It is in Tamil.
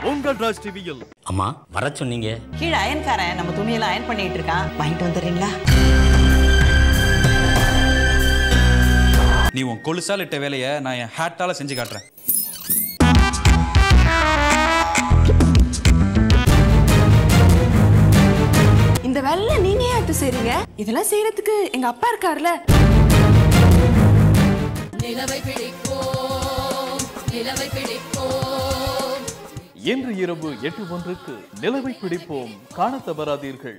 உங்கள் ராஜ் டிவியில் அம்மா வர சொன்னீங்க கீழே அயன்காரன் நம்ம துணியெல்லாம் அயன் பண்ணிட்டு இருக்கான் வாங்கிட்டு வந்துடுறீங்களா நீ உன் கொலுசால் இட்ட வேலையை நான் என் ஹேட்டால செஞ்சு காட்டுறேன் இந்த வேலை நீங்க ஏன் எடுத்து செய்றீங்க இதெல்லாம் செய்யறதுக்கு எங்க அப்பா இருக்காருல்ல இன்று இரவு எட்டு ஒன்றுக்கு நிலவை பிடிப்போம் காண தவறாதீர்கள்